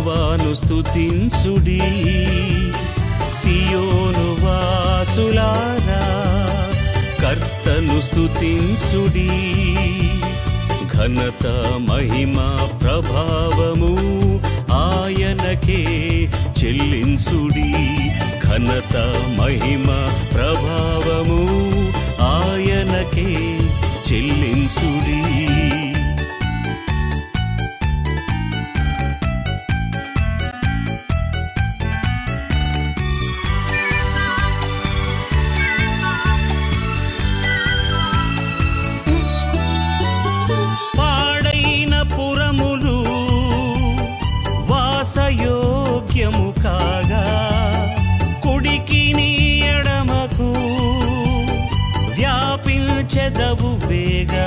యహోవాను స్తుతించుడి సియోను వాసులారా కర్తను స్తుతించుడి ఘనత మహిమ ప్రభావము ఆయనకే చెల్లించుడి ఘనత మహిమ ప్రభావము ఆయనకే చెల్లించుడి పాడైన పురములు వాసయోగ్యము కాగా కుడికి నీ ఎడమకు వ్యాపించెదవు వేగా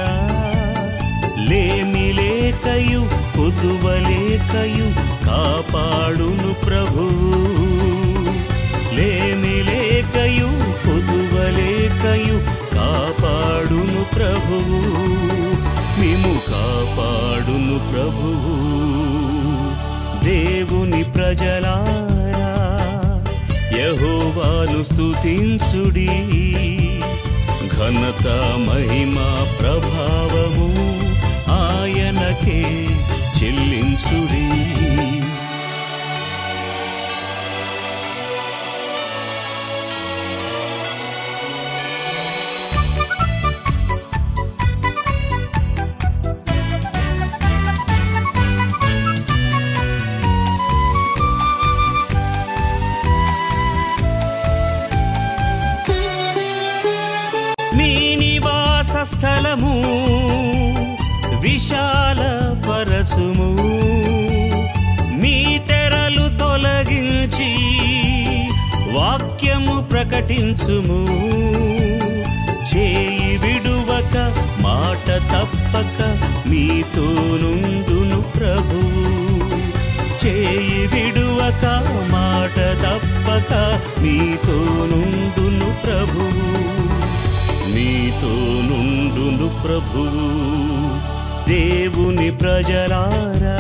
లేమి లేకయు కొదువలేకయు కాపాడును ప్రభువు లేమి లేకయు కొదువలేకయు కాపాడును ప్రభువు మేము కాపాడును ప్రభువు దేవుని ప్రజలారా యహోవాను స్తుతించుడి ఘనత మహిమ ప్రభావము ఆయనకే చెల్లించుడి మీ నివాస స్థలము విశాల పరచుము మీ తెరలు తొలగించి వాక్యము ప్రకటించుము చేయి విడువక మాట తప్పక మీతో నుండును ప్రభువు చేయి విడువక మాట తప్పక మీతో నుండును ప్రభువు మీతో నుండును ప్రభువు దేవుని ప్రజలారా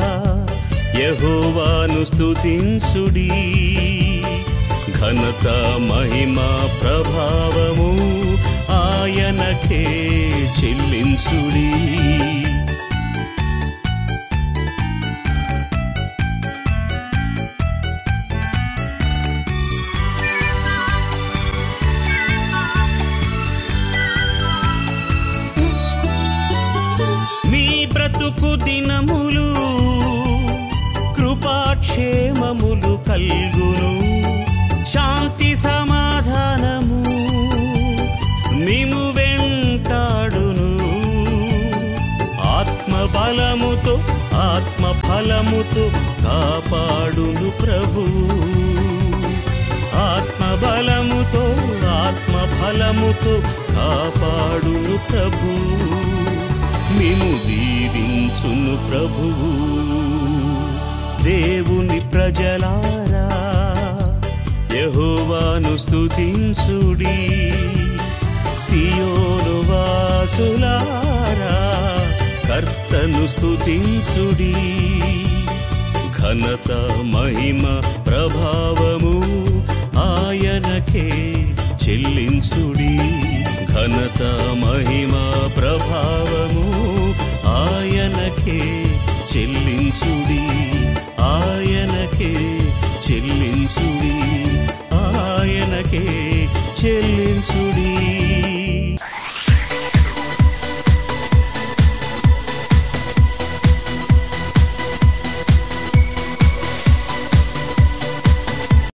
యహోవాను స్తుతించుడి ఘనత మహిమ ప్రభావము ఆయనకే చెల్లించుడి మీ బ్రతుకు దినములు కృపాక్షేమములు కల్గును శాంతి సమాధానము మిము వెంటాడును ఆత్మ బలముతో ఆత్మ ఫలముతో కాపాడును ప్రభు ఆత్మ బలముతో ఆత్మ ఫలముతో కాపాడును ప్రభు మేము దీవించును ప్రభువు దేవుని ప్రజలారా యహోవాను స్తుతించుడి సియోను వాసులారా కర్తను స్తుతించుడి ఘనత మహిమ ప్రభావము ఆయనకే చెల్లించుడి ఘనత మహిమ ప్రభావము ఆయనకే చెల్లించుడి ఆయనకే చెల్లించుడి ఆయనకే చెల్లించుడి